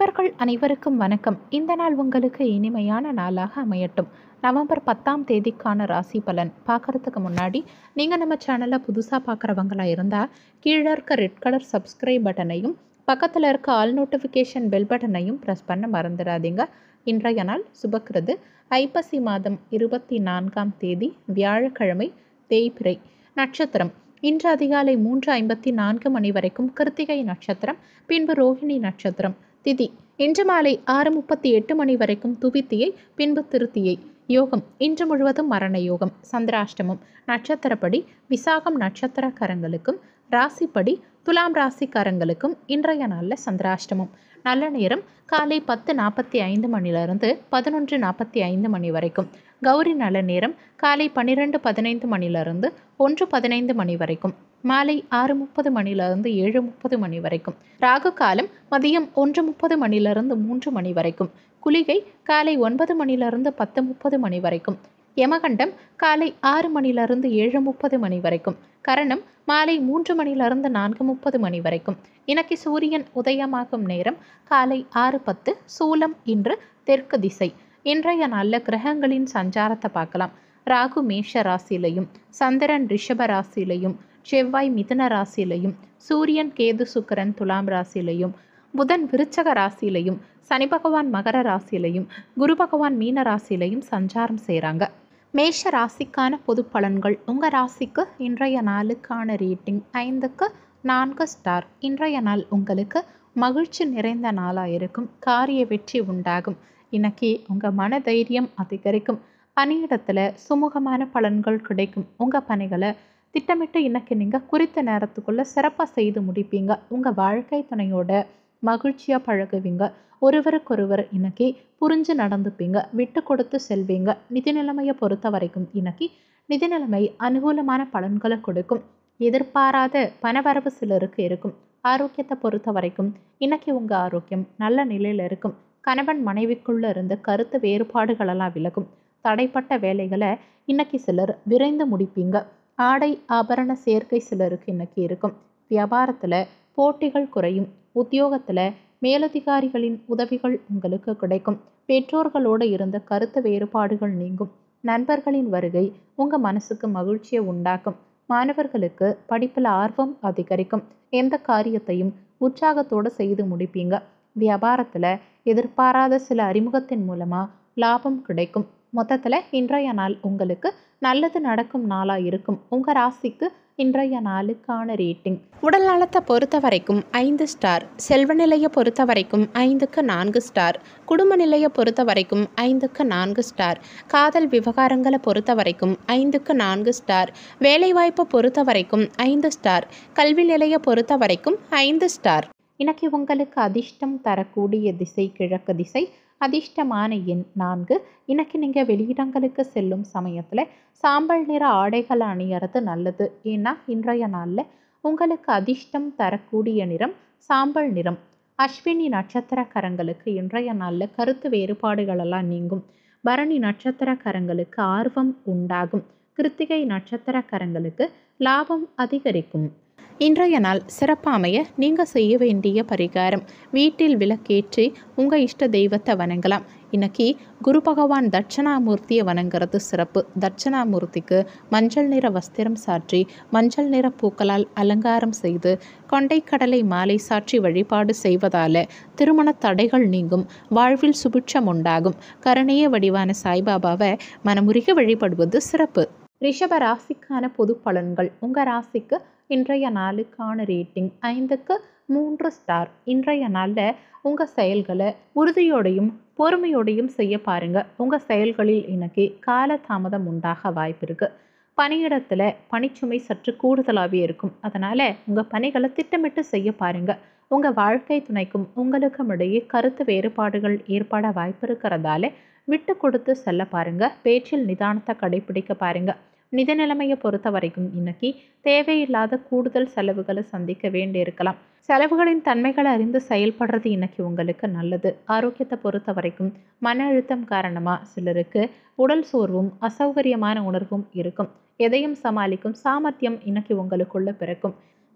அன்பர்கள் அனைவருக்கும் வணக்கம் இந்த நாள் உங்களுக்கு இனிமையான நாளாக அமையட்டும் நவம்பர் பத்தாம் தேதிக்கான ராசி பலன் பார்க்கறதுக்கு முன்னாடி நீங்கள் நம்ம சேனலை புதுசாக பார்க்குறவங்களா இருந்தால் கீழே இருக்க ரெட் கலர் சப்ஸ்கிரைப் பட்டனையும் பக்கத்தில் இருக்க ஆல் நோட்டிஃபிகேஷன் பெல் பட்டனையும் ப்ரெஸ் பண்ண மறந்துடாதீங்க இன்றைய நாள் சுபக்கிருது ஐப்பசி மாதம் இருபத்தி நான்காம் தேதி வியாழக்கிழமை தேய்பிறை நட்சத்திரம் இன்று அதிகாலை மூன்று ஐம்பத்தி நான்கு மணி வரைக்கும் கிருத்திகை நட்சத்திரம் பின்பு ரோஹிணி நட்சத்திரம் திதி இன்று மாலை ஆறு முப்பத்தி எட்டு மணி வரைக்கும் துபித்தியை பின்பு திருத்தியை யோகம் இன்று முழுவதும் மரண யோகம் சந்திராஷ்டமம் நட்சத்திரப்படி விசாகம் நட்சத்திரக்காரங்களுக்கும் ராசிப்படி துலாம் ராசிக்காரங்களுக்கும் இன்றைய நாளில் சந்திராஷ்டமம் நல்ல நேரம் காலை பத்து நாற்பத்தி ஐந்து மணிலிருந்து பதினொன்று நாற்பத்தி ஐந்து மணி வரைக்கும் கௌரி நல்ல நேரம் காலை பன்னிரெண்டு பதினைந்து மணிலிருந்து ஒன்று பதினைந்து மணி வரைக்கும் மாலை ஆறு முப்பது மணிலிருந்து ஏழு முப்பது மணி வரைக்கும் ராகு காலம் மதியம் ஒன்று முப்பது மணிலிருந்து மூன்று மணி வரைக்கும் குளிகை காலை ஒன்பது மணிலிருந்து பத்து முப்பது மணி வரைக்கும் யமகண்டம் காலை ஆறு மணிலிருந்து ஏழு முப்பது மணி வரைக்கும் கரணம் மாலை மூன்று மணிலிருந்து நான்கு முப்பது மணி வரைக்கும் இன்னைக்கு சூரியன் உதயமாகும் நேரம் காலை ஆறு பத்து சூலம் இன்று தெற்கு திசை இன்றைய நல்ல கிரகங்களின் சஞ்சாரத்தை பார்க்கலாம் ராகு மேஷ ராசியிலையும் சந்திரன் ரிஷப ராசியிலையும் செவ்வாய் மிதுன ராசியிலையும் சூரியன் கேது சுக்கரன் துலாம் ராசியிலையும் புதன் விருச்சக ராசியிலையும் சனி பகவான் மகர ராசியிலையும் குரு பகவான் மீன ராசியிலையும் சஞ்சாரம் செய்கிறாங்க மேஷ ராசிக்கான பொது பலன்கள் உங்கள் ராசிக்கு இன்றைய நாளுக்கான ரேட்டிங் ஐந்துக்கு நான்கு ஸ்டார் இன்றைய நாள் உங்களுக்கு மகிழ்ச்சி நிறைந்த நாளாக இருக்கும் காரிய வெற்றி உண்டாகும் இன்னைக்கு உங்கள் மன தைரியம் அதிகரிக்கும் பணியிடத்தில் சுமூகமான பலன்கள் கிடைக்கும் உங்கள் பணிகளை திட்டமிட்டு இன்னைக்கு நீங்கள் குறித்த நேரத்துக்குள்ளே சிறப்பாக செய்து முடிப்பீங்க உங்கள் வாழ்க்கை துணையோட மகிழ்ச்சியாக பழகுவீங்க ஒருவருக்கொருவர் இன்னைக்கு புரிஞ்சு நடந்துப்பீங்க விட்டு கொடுத்து செல்வீங்க நிதி நிலைமையை பொறுத்த வரைக்கும் இன்னைக்கு நிதி நிலைமை அனுகூலமான பலன்களை கொடுக்கும் எதிர்பாராத பணவரவு சிலருக்கு இருக்கும் ஆரோக்கியத்தை பொறுத்த வரைக்கும் இன்னைக்கு உங்கள் ஆரோக்கியம் நல்ல நிலையில் இருக்கும் கணவன் மனைவிக்குள்ள இருந்த கருத்து வேறுபாடுகளெல்லாம் விலகும் தடைப்பட்ட வேலைகளை இன்னைக்கு சிலர் விரைந்து முடிப்பீங்க ஆடை ஆபரண சேர்க்கை சிலருக்கு இன்னைக்கு இருக்கும் வியாபாரத்தில் போட்டிகள் குறையும் உத்தியோகத்தில் மேலதிகாரிகளின் உதவிகள் உங்களுக்கு கிடைக்கும் பெற்றோர்களோடு இருந்த கருத்து வேறுபாடுகள் நீங்கும் நண்பர்களின் வருகை உங்கள் மனசுக்கு மகிழ்ச்சியை உண்டாக்கும் மாணவர்களுக்கு படிப்பில் ஆர்வம் அதிகரிக்கும் எந்த காரியத்தையும் உற்சாகத்தோடு செய்து முடிப்பீங்க வியாபாரத்தில் எதிர்பாராத சில அறிமுகத்தின் மூலமாக லாபம் கிடைக்கும் மொத்தத்தில் இன்றைய நாள் உங்களுக்கு நல்லது நடக்கும் நாளாக இருக்கும் உங்கள் ராசிக்கு இன்றைய நாளுக்கான ரேட்டிங் உடல் நலத்தை பொறுத்த வரைக்கும் ஐந்து ஸ்டார் செல்வ நிலையை பொறுத்த வரைக்கும் ஐந்துக்கு நான்கு ஸ்டார் குடும்ப நிலையை பொறுத்த வரைக்கும் ஐந்துக்கு நான்கு ஸ்டார் காதல் விவகாரங்களை பொறுத்த வரைக்கும் ஐந்துக்கு நான்கு ஸ்டார் வேலைவாய்ப்பை பொறுத்த வரைக்கும் ஐந்து ஸ்டார் கல்வி நிலையை பொறுத்த வரைக்கும் ஐந்து ஸ்டார் இன்னைக்கு உங்களுக்கு அதிர்ஷ்டம் தரக்கூடிய திசை கிழக்கு திசை அதிர்ஷ்டமான எண் நான்கு இன்னைக்கு நீங்கள் வெளியிடங்களுக்கு செல்லும் சமயத்தில் சாம்பல் நிற ஆடைகள் அணியறது நல்லது ஏன்னா இன்றைய நாளில் உங்களுக்கு அதிர்ஷ்டம் தரக்கூடிய நிறம் சாம்பல் நிறம் அஸ்வினி நட்சத்திரக்காரங்களுக்கு இன்றைய நாளில் கருத்து வேறுபாடுகளெல்லாம் நீங்கும் பரணி நட்சத்திரக்காரங்களுக்கு ஆர்வம் உண்டாகும் கிருத்திகை நட்சத்திரக்காரங்களுக்கு லாபம் அதிகரிக்கும் இன்றைய நாள் சிறப்பாமைய நீங்கள் செய்ய வேண்டிய பரிகாரம் வீட்டில் விளக்கேற்றி உங்கள் இஷ்ட தெய்வத்தை வணங்கலாம் இன்னைக்கு குரு பகவான் தட்சணாமூர்த்தியை வணங்குறது சிறப்பு தட்சணாமூர்த்திக்கு மஞ்சள் நிற வஸ்திரம் சாற்றி மஞ்சள் நிற பூக்களால் அலங்காரம் செய்து கொண்டைக்கடலை மாலை சாற்றி வழிபாடு செய்வதால திருமண தடைகள் நீங்கும் வாழ்வில் சுபிட்சம் உண்டாகும் கருணைய வடிவான சாய்பாபாவை மனமுருகி வழிபடுவது சிறப்பு ரிஷப ராசிக்கான பொது பலன்கள் உங்கள் ராசிக்கு இன்றைய நாளுக்கான ரேட்டிங் ஐந்துக்கு மூன்று ஸ்டார் இன்றைய நாளில் உங்கள் செயல்களை உறுதியோடையும் பொறுமையோடையும் செய்ய பாருங்கள் உங்கள் செயல்களில் இன்னைக்கு காலதாமதம் உண்டாக வாய்ப்பு இருக்குது பணியிடத்தில் பணிச்சுமை சற்று கூடுதலாகவே இருக்கும் அதனால் உங்கள் பணிகளை திட்டமிட்டு செய்ய பாருங்கள் உங்கள் வாழ்க்கை துணைக்கும் உங்களுக்கும் இடையே கருத்து வேறுபாடுகள் ஏற்பட வாய்ப்பு இருக்கிறதால விட்டு கொடுத்து செல்ல பாருங்கள் பேச்சில் நிதானத்தை கடைபிடிக்க பாருங்கள் நிதி நிலைமையை பொறுத்த வரைக்கும் இன்னைக்கு தேவையில்லாத கூடுதல் செலவுகளை சந்திக்க வேண்டியிருக்கலாம் செலவுகளின் தன்மைகளை அறிந்து செயல்படுறது இன்னைக்கு உங்களுக்கு நல்லது ஆரோக்கியத்தை பொறுத்த வரைக்கும் மன அழுத்தம் காரணமாக சிலருக்கு உடல் சோர்வும் அசௌகரியமான உணர்வும் இருக்கும் எதையும் சமாளிக்கும் சாமர்த்தியம் இன்னைக்கு உங்களுக்குள்ள பிறக்கும்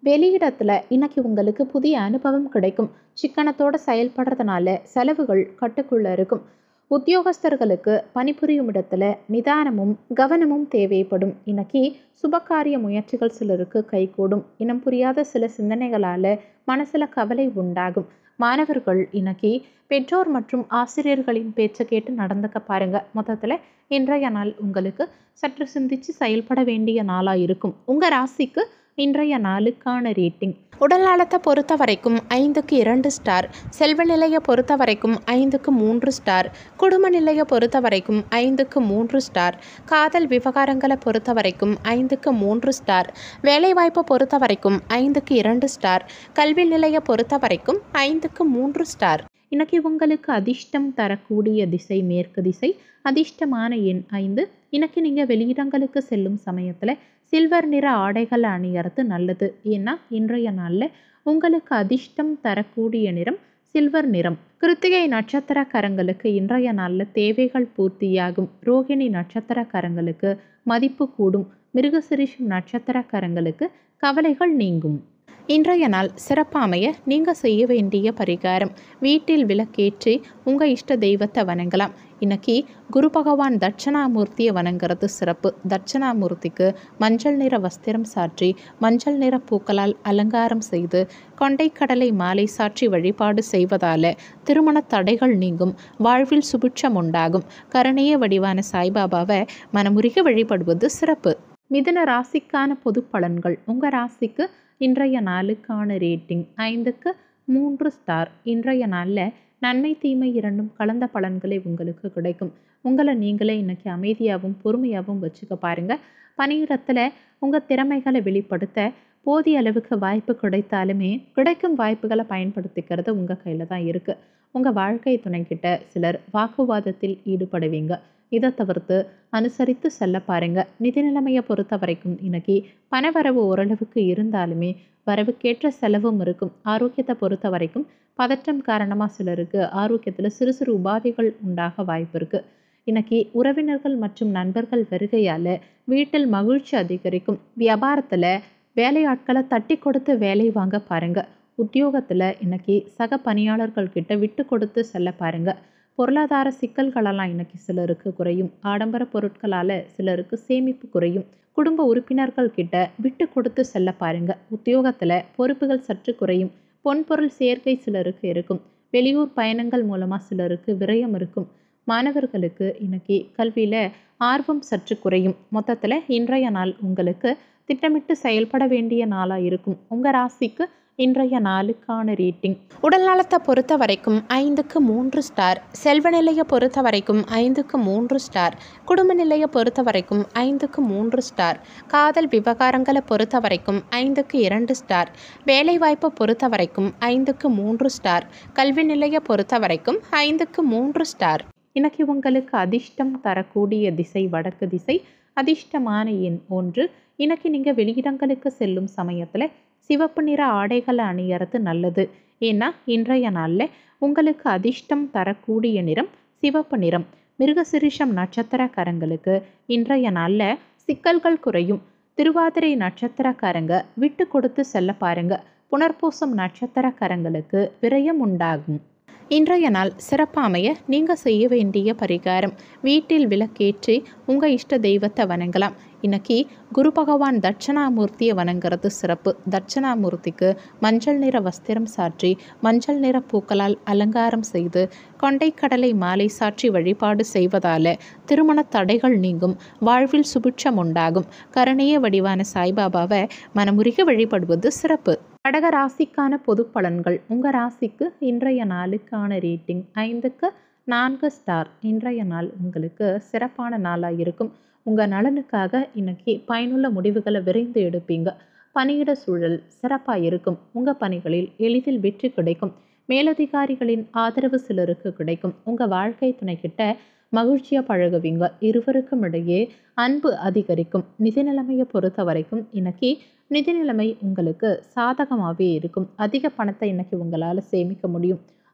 வெளியிடத்தில் இன்னைக்கு உங்களுக்கு புதிய அனுபவம் கிடைக்கும் சிக்கனத்தோடு செயல்படுறதுனால செலவுகள் கட்டுக்குள்ளே இருக்கும் உத்தியோகஸ்தர்களுக்கு பணிபுரியும் இடத்துல நிதானமும் கவனமும் தேவைப்படும் இன்னைக்கு சுபகாரிய முயற்சிகள் சிலருக்கு கைகூடும் இனம் புரியாத சில சிந்தனைகளால் மனசில் கவலை உண்டாகும் மாணவர்கள் இன்னைக்கு பெற்றோர் மற்றும் ஆசிரியர்களின் பேச்சை கேட்டு நடந்துக்க பாருங்க மொத்தத்தில் இன்றைய நாள் உங்களுக்கு சற்று சிந்திச்சு செயல்பட வேண்டிய நாளாக இருக்கும் உங்கள் ராசிக்கு இன்றைய நாளுக்கான ரேட்டிங் உடல் நலத்தை பொறுத்த வரைக்கும் ஐந்துக்கு இரண்டு ஸ்டார் செல்வ நிலையை பொறுத்த வரைக்கும் ஐந்துக்கு மூன்று ஸ்டார் குடும்ப நிலையை பொறுத்த வரைக்கும் ஐந்துக்கு மூன்று ஸ்டார் காதல் விவகாரங்களை பொறுத்த வரைக்கும் ஐந்துக்கு மூன்று ஸ்டார் வேலைவாய்ப்பை பொறுத்த வரைக்கும் ஐந்துக்கு இரண்டு ஸ்டார் கல்வி நிலையை பொறுத்த வரைக்கும் ஐந்துக்கு மூன்று ஸ்டார் இன்னைக்கு உங்களுக்கு அதிர்ஷ்டம் தரக்கூடிய திசை மேற்கு திசை அதிர்ஷ்டமான எண் ஐந்து இன்னைக்கு நீங்கள் வெளியிடங்களுக்கு செல்லும் சமயத்தில் சில்வர் நிற ஆடைகளை அணியறது நல்லது ஏன்னா இன்றைய நாளில் உங்களுக்கு அதிர்ஷ்டம் தரக்கூடிய நிறம் சில்வர் நிறம் கிருத்திகை நட்சத்திரக்காரங்களுக்கு இன்றைய நாளில் தேவைகள் பூர்த்தியாகும் ரோகிணி நட்சத்திரக்காரங்களுக்கு மதிப்பு கூடும் மிருகசிரிஷம் நட்சத்திரக்காரங்களுக்கு கவலைகள் நீங்கும் இன்றைய நாள் சிறப்பாமைய நீங்கள் செய்ய வேண்டிய பரிகாரம் வீட்டில் விளக்கேற்றி உங்கள் இஷ்ட தெய்வத்தை வணங்கலாம் இன்னைக்கு குரு பகவான் தட்சணாமூர்த்தியை வணங்குறது சிறப்பு தட்சணாமூர்த்திக்கு மஞ்சள் நிற வஸ்திரம் சாற்றி மஞ்சள் நிற பூக்களால் அலங்காரம் செய்து கொண்டைக்கடலை மாலை சாற்றி வழிபாடு செய்வதால திருமண தடைகள் நீங்கும் வாழ்வில் சுபிட்சம் உண்டாகும் கருணைய வடிவான சாய்பாபாவை மனமுருக வழிபடுவது சிறப்பு மிதுன ராசிக்கான பொது பலன்கள் உங்கள் ராசிக்கு இன்றைய நாளுக்கான ரேட்டிங் ஐந்துக்கு மூன்று ஸ்டார் இன்றைய நாளில் நன்மை தீமை இரண்டும் கலந்த பலன்களே உங்களுக்கு கிடைக்கும் உங்களை நீங்களே இன்னைக்கு அமைதியாகவும் பொறுமையாகவும் வச்சுக்க பாருங்கள் பணியிடத்தில் உங்கள் திறமைகளை வெளிப்படுத்த போதிய அளவுக்கு வாய்ப்பு கிடைத்தாலுமே கிடைக்கும் வாய்ப்புகளை பயன்படுத்திக்கிறது உங்கள் கையில் தான் இருக்குது உங்கள் வாழ்க்கை துணைக்கிட்ட சிலர் வாக்குவாதத்தில் ஈடுபடுவீங்க இதை தவிர்த்து அனுசரித்து செல்ல பாருங்க நிதி நிலைமையை பொறுத்த வரைக்கும் இன்னைக்கு பணவரவு ஓரளவுக்கு இருந்தாலுமே வரவுக்கேற்ற செலவும் இருக்கும் ஆரோக்கியத்தை பொறுத்த வரைக்கும் பதற்றம் காரணமாக சிலருக்கு ஆரோக்கியத்தில் சிறு சிறு உபாதைகள் உண்டாக வாய்ப்பு இருக்குது இன்னைக்கு உறவினர்கள் மற்றும் நண்பர்கள் வருகையால் வீட்டில் மகிழ்ச்சி அதிகரிக்கும் வியாபாரத்தில் வேலையாட்களை தட்டி கொடுத்து வேலை வாங்க பாருங்க உத்தியோகத்தில் இன்னைக்கு சக பணியாளர்கள் கிட்ட விட்டு கொடுத்து செல்ல பாருங்க பொருளாதார சிக்கல்களெல்லாம் இன்னைக்கு சிலருக்கு குறையும் ஆடம்பர பொருட்களால் சிலருக்கு சேமிப்பு குறையும் குடும்ப உறுப்பினர்கள் கிட்ட விட்டு கொடுத்து செல்ல பாருங்க உத்தியோகத்தில் பொறுப்புகள் சற்று குறையும் பொன்பொருள் சேர்க்கை சிலருக்கு இருக்கும் வெளியூர் பயணங்கள் மூலமாக சிலருக்கு விரயம் இருக்கும் மாணவர்களுக்கு இன்னைக்கு கல்வியில் ஆர்வம் சற்று குறையும் மொத்தத்தில் இன்றைய நாள் உங்களுக்கு திட்டமிட்டு செயல்பட வேண்டிய நாளாக இருக்கும் உங்கள் ராசிக்கு இன்றைய நாளுக்கான ரேட்டிங் உடல் நலத்தை பொறுத்த வரைக்கும் ஐந்துக்கு மூன்று ஸ்டார் செல்வ நிலையை பொறுத்த வரைக்கும் ஐந்துக்கு மூன்று ஸ்டார் குடும்ப நிலையை பொறுத்த வரைக்கும் ஐந்துக்கு மூன்று ஸ்டார் காதல் விவகாரங்களை பொறுத்த வரைக்கும் ஐந்துக்கு இரண்டு ஸ்டார் வேலைவாய்ப்பை பொறுத்த வரைக்கும் ஐந்துக்கு மூன்று ஸ்டார் கல்வி நிலையை பொறுத்த வரைக்கும் ஐந்துக்கு மூன்று ஸ்டார் இன்னைக்கு உங்களுக்கு அதிர்ஷ்டம் தரக்கூடிய திசை வடக்கு திசை அதிர்ஷ்டமான எண் ஒன்று இன்னைக்கு நீங்கள் வெளியிடங்களுக்கு செல்லும் சமயத்தில் சிவப்பு நிற ஆடைகளை அணியறது நல்லது ஏன்னா இன்றைய நாளில் உங்களுக்கு அதிர்ஷ்டம் தரக்கூடிய நிறம் சிவப்பு நிறம் மிருகசிரிஷம் நட்சத்திரக்காரங்களுக்கு இன்றைய நாளில் சிக்கல்கள் குறையும் திருவாதிரை நட்சத்திரக்காரங்க விட்டு கொடுத்து செல்ல பாருங்க புனர்பூசம் நட்சத்திரக்காரங்களுக்கு விரயம் உண்டாகும் இன்றைய நாள் சிறப்பாமைய நீங்கள் செய்ய வேண்டிய பரிகாரம் வீட்டில் விளக்கேற்றி உங்கள் இஷ்ட தெய்வத்தை வணங்கலாம் இன்னைக்கு குரு பகவான் தட்சணாமூர்த்தியை வணங்குறது சிறப்பு தட்சணாமூர்த்திக்கு மஞ்சள் நிற வஸ்திரம் சாற்றி மஞ்சள் நிற பூக்களால் அலங்காரம் செய்து கொண்டைக்கடலை மாலை சாற்றி வழிபாடு செய்வதால திருமண தடைகள் நீங்கும் வாழ்வில் சுபிட்சம் உண்டாகும் கருணைய வடிவான சாய்பாபாவை மனமுருக வழிபடுவது சிறப்பு கடக ராசிக்கான பொது பலன்கள் உங்கள் ராசிக்கு இன்றைய நாளுக்கான ரேட்டிங் ஐந்துக்கு நான்கு ஸ்டார் இன்றைய நாள் உங்களுக்கு சிறப்பான நாளாக இருக்கும் உங்கள் நலனுக்காக இன்னைக்கு பயனுள்ள முடிவுகளை விரைந்து எடுப்பீங்க பணியிட சூழல் சிறப்பாக இருக்கும் உங்கள் பணிகளில் எளிதில் வெற்றி கிடைக்கும் மேலதிகாரிகளின் ஆதரவு சிலருக்கு கிடைக்கும் உங்கள் வாழ்க்கை துணைக்கிட்ட மகிழ்ச்சியாக பழகுவீங்க இருவருக்கும் இடையே அன்பு அதிகரிக்கும் நிதி நிலைமையை பொறுத்த வரைக்கும் இன்னைக்கு நிதி நிலைமை உங்களுக்கு சாதகமாகவே இருக்கும் அதிக பணத்தை இன்னைக்கு உங்களால் சேமிக்க முடியும்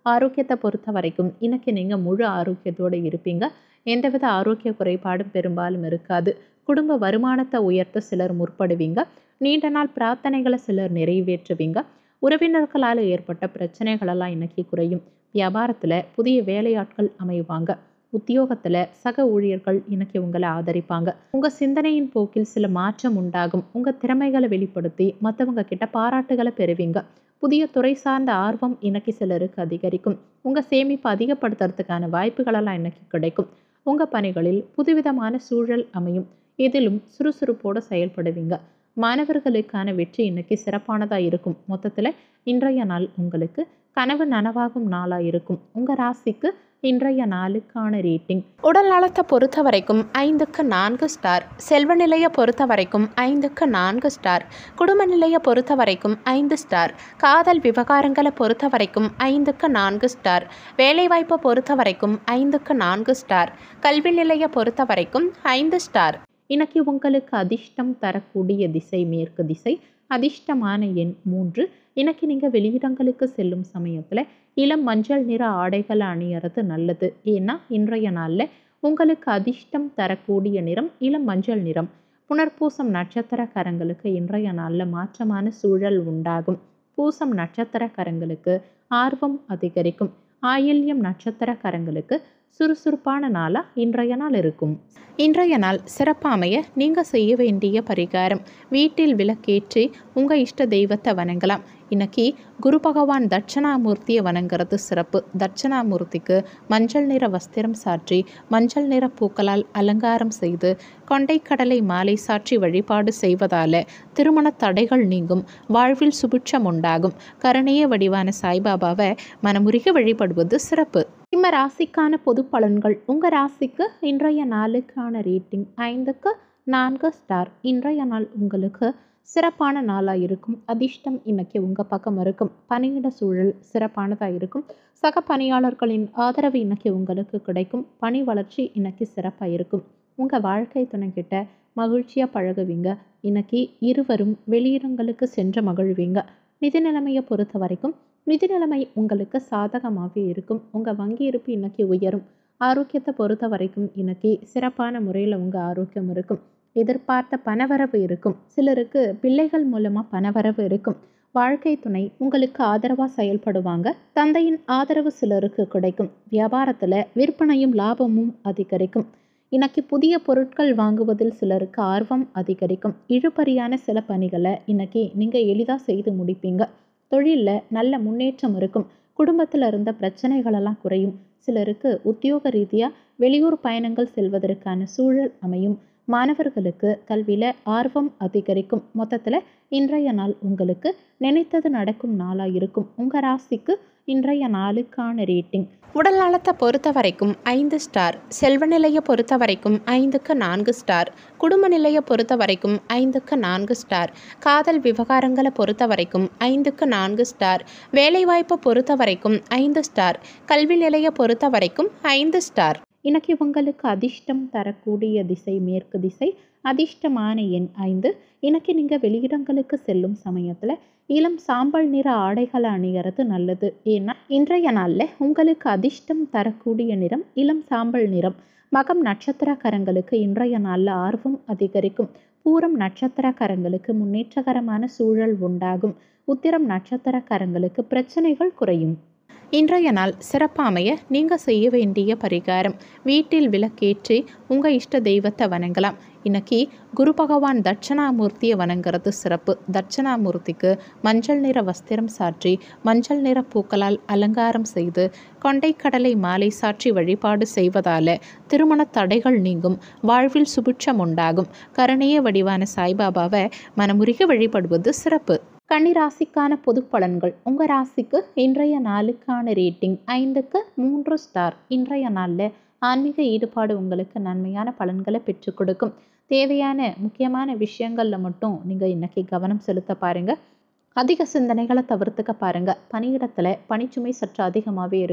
ஆரோக்கியத்தை பொறுத்த வரைக்கும் இன்னைக்கு நீங்கள் முழு ஆரோக்கியத்தோடு இருப்பீங்க எந்தவித ஆரோக்கிய குறைபாடும் பெரும்பாலும் இருக்காது குடும்ப வருமானத்தை உயர்த்த சிலர் முற்படுவீங்க நீண்ட நாள் பிரார்த்தனைகளை சிலர் நிறைவேற்றுவீங்க உறவினர்களால் ஏற்பட்ட பிரச்சனைகளெல்லாம் இன்னைக்கு குறையும் வியாபாரத்தில் புதிய வேலையாட்கள் அமைவாங்க உத்தியோகத்தில் சக ஊழியர்கள் இன்னைக்கு உங்களை ஆதரிப்பாங்க உங்கள் சிந்தனையின் போக்கில் சில மாற்றம் உண்டாகும் உங்கள் திறமைகளை வெளிப்படுத்தி மற்றவங்க கிட்ட பாராட்டுகளை பெறுவீங்க புதிய துறை சார்ந்த ஆர்வம் இன்னைக்கு சிலருக்கு அதிகரிக்கும் உங்கள் சேமிப்பு அதிகப்படுத்துறதுக்கான வாய்ப்புகளெல்லாம் இன்னைக்கு கிடைக்கும் உங்கள் பணிகளில் புதுவிதமான சூழல் அமையும் இதிலும் சுறுசுறுப்போடு செயல்படுவீங்க மாணவர்களுக்கான வெற்றி இன்னைக்கு சிறப்பானதாக இருக்கும் மொத்தத்தில் இன்றைய நாள் உங்களுக்கு கனவு நனவாகும் நாளாக இருக்கும் உங்கள் ராசிக்கு இன்றைய நாளுக்கான ரேட்டிங் உடல் நலத்தை பொறுத்த வரைக்கும் ஐந்துக்கு நான்கு ஸ்டார் செல்வ நிலையை பொறுத்த வரைக்கும் ஐந்துக்கு நான்கு ஸ்டார் குடும்ப நிலையை பொறுத்த வரைக்கும் ஐந்து ஸ்டார் காதல் விவகாரங்களை பொறுத்த வரைக்கும் ஐந்துக்கு நான்கு ஸ்டார் வேலைவாய்ப்பை பொறுத்த வரைக்கும் ஐந்துக்கு நான்கு ஸ்டார் கல்வி நிலையை பொறுத்த வரைக்கும் ஐந்து ஸ்டார் இன்னைக்கு உங்களுக்கு அதிர்ஷ்டம் தரக்கூடிய திசை மேற்கு திசை அதிர்ஷ்டமான எண் மூன்று இன்னைக்கு நீங்கள் வெளியிடங்களுக்கு செல்லும் சமயத்தில் இளம் மஞ்சள் நிற ஆடைகளை அணியறது நல்லது ஏன்னா இன்றைய நாளில் உங்களுக்கு அதிர்ஷ்டம் தரக்கூடிய நிறம் இளம் மஞ்சள் நிறம் புனர்பூசம் நட்சத்திரக்காரங்களுக்கு இன்றைய நாளில் மாற்றமான சூழல் உண்டாகும் பூசம் நட்சத்திரக்காரங்களுக்கு ஆர்வம் அதிகரிக்கும் ஆயில்யம் நட்சத்திரக்காரங்களுக்கு சுறுசுறுப்பான நாளாக இன்றைய நாள் இருக்கும் இன்றைய நாள் சிறப்பாமைய நீங்கள் செய்ய வேண்டிய பரிகாரம் வீட்டில் விளக்கேற்றி உங்கள் இஷ்ட தெய்வத்தை வணங்கலாம் இன்னைக்கு குரு பகவான் தட்சணாமூர்த்தியை வணங்குறது சிறப்பு தட்சணாமூர்த்திக்கு மஞ்சள் நிற வஸ்திரம் சாற்றி மஞ்சள் நிற பூக்களால் அலங்காரம் செய்து கொண்டைக்கடலை மாலை சாற்றி வழிபாடு செய்வதால திருமண தடைகள் நீங்கும் வாழ்வில் சுபிட்சம் உண்டாகும் கருணைய வடிவான சாய்பாபாவை மனமுருகி வழிபடுவது சிறப்பு சிம்ம ராசிக்கான பொது பலன்கள் உங்கள் ராசிக்கு இன்றைய நாளுக்கான ரேட்டிங் ஐந்துக்கு நான்கு ஸ்டார் இன்றைய நாள் உங்களுக்கு சிறப்பான நாளாக இருக்கும் அதிர்ஷ்டம் இன்னைக்கு உங்கள் பக்கம் இருக்கும் பணியிட சூழல் சிறப்பானதாக இருக்கும் சக பணியாளர்களின் ஆதரவு இன்னைக்கு உங்களுக்கு கிடைக்கும் பணி வளர்ச்சி இன்னைக்கு சிறப்பாக இருக்கும் உங்கள் வாழ்க்கை துணைக்கிட்ட மகிழ்ச்சியாக பழகுவீங்க இன்னைக்கு இருவரும் வெளியிடங்களுக்கு சென்று மகிழ்வீங்க நிதி நிலைமையை பொறுத்த வரைக்கும் நிதி நிலைமை உங்களுக்கு சாதகமாகவே இருக்கும் உங்கள் வங்கி இருப்பு இன்னைக்கு உயரும் ஆரோக்கியத்தை பொறுத்த வரைக்கும் இன்னைக்கு சிறப்பான முறையில் உங்கள் ஆரோக்கியம் இருக்கும் எதிர்பார்த்த பணவரவு இருக்கும் சிலருக்கு பிள்ளைகள் மூலமாக பணவரவு இருக்கும் வாழ்க்கை துணை உங்களுக்கு ஆதரவாக செயல்படுவாங்க தந்தையின் ஆதரவு சிலருக்கு கிடைக்கும் வியாபாரத்தில் விற்பனையும் லாபமும் அதிகரிக்கும் இன்னைக்கு புதிய பொருட்கள் வாங்குவதில் சிலருக்கு ஆர்வம் அதிகரிக்கும் இழுபறியான சில பணிகளை இன்னைக்கு நீங்கள் எளிதாக செய்து முடிப்பீங்க தொழிலில் நல்ல முன்னேற்றம் இருக்கும் குடும்பத்தில் இருந்த பிரச்சனைகளெல்லாம் குறையும் சிலருக்கு உத்தியோக ரீதியாக வெளியூர் பயணங்கள் செல்வதற்கான சூழல் அமையும் மாணவர்களுக்கு கல்வியில் ஆர்வம் அதிகரிக்கும் மொத்தத்தில் இன்றைய நாள் உங்களுக்கு நினைத்தது நடக்கும் நாளாக இருக்கும் உங்கள் ராசிக்கு இன்றைய நாளுக்கான ரேட்டிங் உடல் நலத்தை பொறுத்த வரைக்கும் ஐந்து ஸ்டார் செல்வ நிலையை பொறுத்த வரைக்கும் ஐந்துக்கு நான்கு ஸ்டார் குடும்ப நிலையை பொறுத்த வரைக்கும் ஐந்துக்கு நான்கு ஸ்டார் காதல் விவகாரங்களை பொறுத்த வரைக்கும் ஐந்துக்கு நான்கு ஸ்டார் வேலைவாய்ப்பை பொறுத்த வரைக்கும் ஐந்து ஸ்டார் கல்வி நிலையை பொறுத்த வரைக்கும் ஐந்து ஸ்டார் இன்னைக்கு உங்களுக்கு அதிர்ஷ்டம் தரக்கூடிய திசை மேற்கு திசை அதிர்ஷ்டமான எண் ஐந்து இன்னைக்கு நீங்கள் வெளியிடங்களுக்கு செல்லும் சமயத்தில் இளம் சாம்பல் நிற ஆடைகளை அணியறது நல்லது ஏன்னா இன்றைய நாளில் உங்களுக்கு அதிர்ஷ்டம் தரக்கூடிய நிறம் இளம் சாம்பல் நிறம் மகம் நட்சத்திரக்காரங்களுக்கு இன்றைய நாளில் ஆர்வம் அதிகரிக்கும் பூரம் நட்சத்திரக்காரங்களுக்கு முன்னேற்றகரமான சூழல் உண்டாகும் உத்திரம் நட்சத்திரக்காரங்களுக்கு பிரச்சனைகள் குறையும் இன்றைய நாள் சிறப்பாமைய நீங்கள் செய்ய வேண்டிய பரிகாரம் வீட்டில் விளக்கேற்றி உங்கள் இஷ்ட தெய்வத்தை வணங்கலாம் இன்னைக்கு குரு பகவான் தட்சணாமூர்த்தியை வணங்குறது சிறப்பு தட்சணாமூர்த்திக்கு மஞ்சள் நிற வஸ்திரம் சாற்றி மஞ்சள் நிற பூக்களால் அலங்காரம் செய்து கொண்டைக்கடலை மாலை சாற்றி வழிபாடு செய்வதால திருமண தடைகள் நீங்கும் வாழ்வில் சுபிட்சம் உண்டாகும் கருணைய வடிவான சாய்பாபாவை மனமுருகி வழிபடுவது சிறப்பு கன்னி ராசிக்கான பொது பலன்கள் உங்கள் ராசிக்கு இன்றைய நாளுக்கான ரேட்டிங் ஐந்துக்கு மூன்று ஸ்டார் இன்றைய நாளில் ஆன்மீக ஈடுபாடு உங்களுக்கு நன்மையான பலன்களை பெற்றுக் கொடுக்கும் தேவையான முக்கியமான விஷயங்களில் மட்டும் நீங்கள் இன்னைக்கு கவனம் செலுத்த பாருங்கள் அதிக சிந்தனைகளை தவிர்த்துக்க பாருங்கள் பணியிடத்தில் பணிச்சுமை சற்று அதிகமாகவே இருக்கும்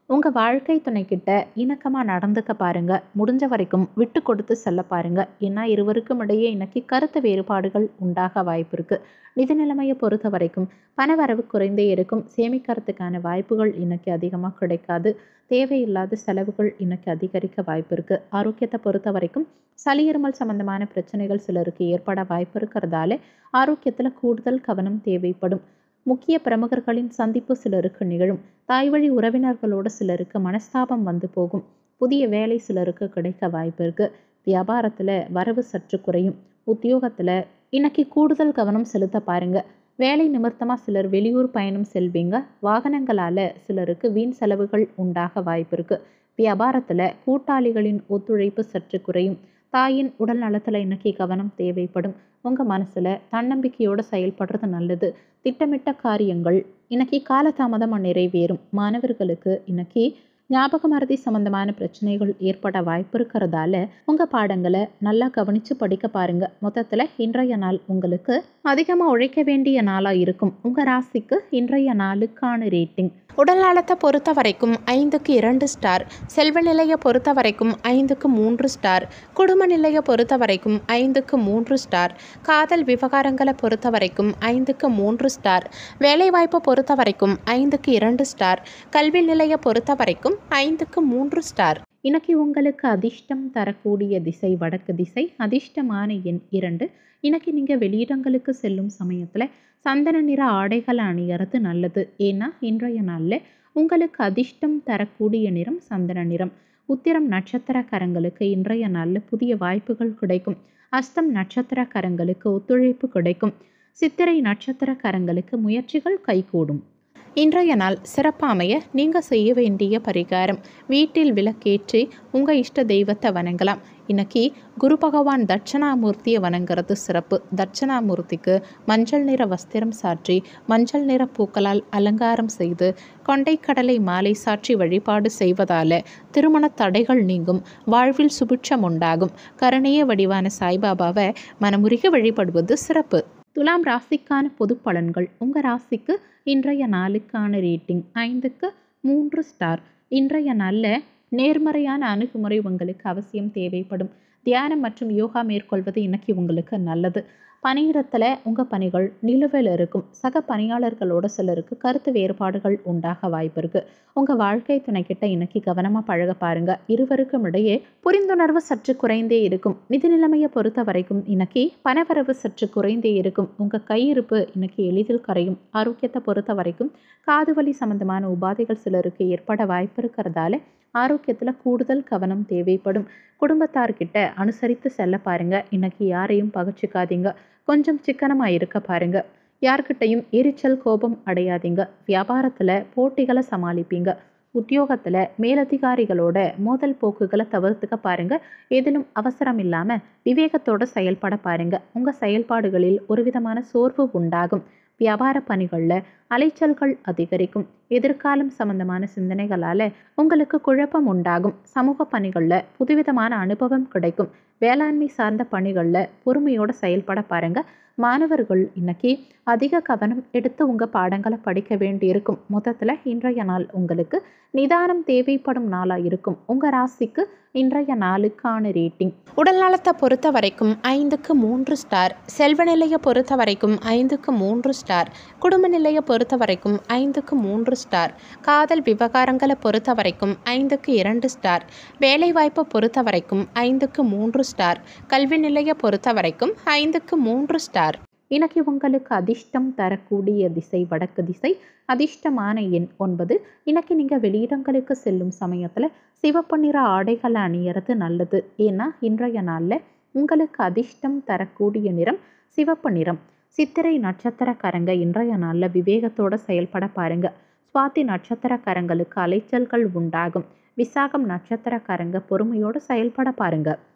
உங்கள் வாழ்க்கை துணைக்கிட்ட இணக்கமாக நடந்துக்க பாருங்க முடிஞ்ச வரைக்கும் விட்டு கொடுத்து செல்ல பாருங்க ஏன்னா இருவருக்கும் இடையே இன்னைக்கு கருத்து வேறுபாடுகள் உண்டாக வாய்ப்பு இருக்கு நிதி நிலைமையை பொறுத்த வரைக்கும் பணவரவு குறைந்தே இருக்கும் சேமிக்கிறதுக்கான வாய்ப்புகள் இன்னைக்கு அதிகமாக கிடைக்காது தேவையில்லாத செலவுகள் இன்னைக்கு அதிகரிக்க வாய்ப்பு இருக்கு ஆரோக்கியத்தை பொறுத்த வரைக்கும் சளி இருமல் சம்பந்தமான பிரச்சனைகள் சிலருக்கு ஏற்பட வாய்ப்பு இருக்கிறதால ஆரோக்கியத்தில் கூடுதல் கவனம் தேவைப்படும் முக்கிய பிரமுகர்களின் சந்திப்பு சிலருக்கு நிகழும் தாய்வழி உறவினர்களோட சிலருக்கு மனஸ்தாபம் வந்து போகும் புதிய வேலை சிலருக்கு கிடைக்க வாய்ப்பு இருக்கு வியாபாரத்தில் வரவு சற்று குறையும் உத்தியோகத்தில் இன்னைக்கு கூடுதல் கவனம் செலுத்த பாருங்க வேலை நிமித்தமாக சிலர் வெளியூர் பயணம் செல்வீங்க வாகனங்களால் சிலருக்கு வீண் செலவுகள் உண்டாக வாய்ப்பு இருக்கு வியாபாரத்தில் கூட்டாளிகளின் ஒத்துழைப்பு சற்று குறையும் தாயின் உடல் நலத்தில் இன்னைக்கு கவனம் தேவைப்படும் உங்கள் மனசில் தன்னம்பிக்கையோடு செயல்படுறது நல்லது திட்டமிட்ட காரியங்கள் இன்னைக்கு காலதாமதமாக நிறைவேறும் மாணவர்களுக்கு இன்னைக்கு ஞாபக மறதி சம்பந்தமான பிரச்சனைகள் ஏற்பட வாய்ப்பு இருக்கிறதால உங்கள் பாடங்களை நல்லா கவனித்து படிக்க பாருங்க மொத்தத்தில் இன்றைய நாள் உங்களுக்கு அதிகமாக உழைக்க வேண்டிய நாளாக இருக்கும் உங்கள் ராசிக்கு இன்றைய நாளுக்கான ரேட்டிங் உடல் நலத்தை பொறுத்த வரைக்கும் ஐந்துக்கு இரண்டு ஸ்டார் செல்வ நிலையை பொறுத்த வரைக்கும் ஐந்துக்கு மூன்று ஸ்டார் குடும்ப நிலையை பொறுத்த வரைக்கும் ஐந்துக்கு மூன்று ஸ்டார் காதல் விவகாரங்களை பொறுத்த வரைக்கும் ஐந்துக்கு மூன்று ஸ்டார் வேலைவாய்ப்பை பொறுத்த வரைக்கும் ஐந்துக்கு இரண்டு ஸ்டார் கல்வி நிலையை பொறுத்த வரைக்கும் ஐந்துக்கு மூன்று ஸ்டார் இன்னைக்கு உங்களுக்கு அதிர்ஷ்டம் தரக்கூடிய திசை வடக்கு திசை அதிர்ஷ்டமான எண் இரண்டு இன்னைக்கு நீங்கள் வெளியிடங்களுக்கு செல்லும் சமயத்தில் சந்தன நிற ஆடைகளை அணியறது நல்லது ஏன்னா இன்றைய நாளில் உங்களுக்கு அதிர்ஷ்டம் தரக்கூடிய நிறம் சந்தன நிறம் உத்திரம் நட்சத்திரக்காரங்களுக்கு இன்றைய நாளில் புதிய வாய்ப்புகள் கிடைக்கும் அஸ்தம் நட்சத்திரக்காரங்களுக்கு ஒத்துழைப்பு கிடைக்கும் சித்திரை நட்சத்திரக்காரங்களுக்கு முயற்சிகள் கைகூடும் இன்றைய நாள் சிறப்பாக அமைய நீங்கள் செய்ய வேண்டிய பரிகாரம் வீட்டில் விளக்கேற்றி உங்கள் இஷ்ட தெய்வத்தை வணங்கலாம் இன்னைக்கு குரு பகவான் தட்சணாமூர்த்தியை வணங்குறது சிறப்பு தட்சணாமூர்த்திக்கு மஞ்சள் நிற வஸ்திரம் சாற்றி மஞ்சள் நிற பூக்களால் அலங்காரம் செய்து கொண்டைக்கடலை மாலை சாற்றி வழிபாடு செய்வதால திருமண தடைகள் நீங்கும் வாழ்வில் சுபிட்சம் உண்டாகும் கருணைய வடிவான சாய்பாபாவை மனமுருகி வழிபடுவது சிறப்பு துலாம் ராசிக்கான பொது பலன்கள் உங்கள் ராசிக்கு இன்றைய நாளுக்கான ரேட்டிங் ஐந்துக்கு மூன்று ஸ்டார் இன்றைய நாளில் நேர்மறையான அணுகுமுறை உங்களுக்கு அவசியம் தேவைப்படும் தியானம் மற்றும் யோகா மேற்கொள்வது இன்னைக்கு உங்களுக்கு நல்லது பணியிடத்தில் உங்கள் பணிகள் நிலுவையில் இருக்கும் சக பணியாளர்களோட சிலருக்கு கருத்து வேறுபாடுகள் உண்டாக வாய்ப்பு இருக்குது உங்கள் வாழ்க்கை துணைக்கிட்ட இன்னைக்கு கவனமாக பழக பாருங்க இருவருக்கும் இடையே புரிந்துணர்வு சற்று குறைந்தே இருக்கும் நிதி நிலைமையை பொறுத்த வரைக்கும் இன்னைக்கு பணவரவு சற்று குறைந்தே இருக்கும் உங்கள் கையிருப்பு இன்னைக்கு எளிதில் கரையும் ஆரோக்கியத்தை பொறுத்த வரைக்கும் காது வலி சம்பந்தமான உபாதைகள் சிலருக்கு ஏற்பட வாய்ப்பு இருக்கிறதால ஆரோக்கியத்தில் கூடுதல் கவனம் தேவைப்படும் குடும்பத்தார்கிட்ட அனுசரித்து செல்ல பாருங்க இன்னைக்கு யாரையும் பகச்சிக்காதீங்க கொஞ்சம் சிக்கனமாக இருக்க பாருங்க யார்கிட்டையும் எரிச்சல் கோபம் அடையாதீங்க வியாபாரத்தில் போட்டிகளை சமாளிப்பீங்க உத்தியோகத்தில் மேலதிகாரிகளோட மோதல் போக்குகளை தவிர்த்துக்க பாருங்க எதிலும் அவசரம் இல்லாமல் விவேகத்தோட செயல்பட பாருங்க உங்கள் செயல்பாடுகளில் ஒரு விதமான சோர்வு உண்டாகும் வியாபார பணிகளில் அலைச்சல்கள் அதிகரிக்கும் எதிர்காலம் சம்பந்தமான சிந்தனைகளால் உங்களுக்கு குழப்பம் உண்டாகும் சமூக பணிகளில் புதுவிதமான அனுபவம் கிடைக்கும் வேளாண்மை சார்ந்த பணிகளில் பொறுமையோடு செயல்பட பாருங்க மாணவர்கள் இன்னைக்கு அதிக கவனம் எடுத்து உங்கள் பாடங்களை படிக்க வேண்டியிருக்கும் மொத்தத்தில் இன்றைய நாள் உங்களுக்கு நிதானம் தேவைப்படும் நாளாக இருக்கும் உங்கள் ராசிக்கு இன்றைய நாளுக்கான ரேட்டிங் உடல் நலத்தை பொறுத்த வரைக்கும் ஐந்துக்கு மூன்று ஸ்டார் செல்வ நிலையை பொறுத்த வரைக்கும் ஐந்துக்கு மூன்று ஸ்டார் குடும்ப நிலையை பொறுத்த வரைக்கும் ஐந்துக்கு மூன்று ஸ்டார் காதல் விவகாரங்களை பொறுத்த வரைக்கும் ஐந்துக்கு இரண்டு ஸ்டார் வேலைவாய்ப்பை பொறுத்த வரைக்கும் ஐந்துக்கு மூன்று ஸ்டார் கல்வி நிலையை பொறுத்த வரைக்கும் ஐந்துக்கு மூன்று ஸ்டார் இன்னைக்கு உங்களுக்கு அதிர்ஷ்டம் தரக்கூடிய திசை வடக்கு திசை அதிர்ஷ்டமான எண் ஒன்பது இன்னைக்கு நீங்கள் வெளியிடங்களுக்கு செல்லும் சமயத்தில் சிவப்பு நிற ஆடைகளை அணியறது நல்லது ஏன்னா இன்றைய நாளில் உங்களுக்கு அதிர்ஷ்டம் தரக்கூடிய நிறம் சிவப்பு நிறம் சித்திரை நட்சத்திரக்காரங்க இன்றைய நாளில் விவேகத்தோட செயல்பட பாருங்க சுவாதி நட்சத்திரக்காரங்களுக்கு அலைச்சல்கள் உண்டாகும் விசாகம் நட்சத்திரக்காரங்க பொறுமையோடு செயல்பட பாருங்க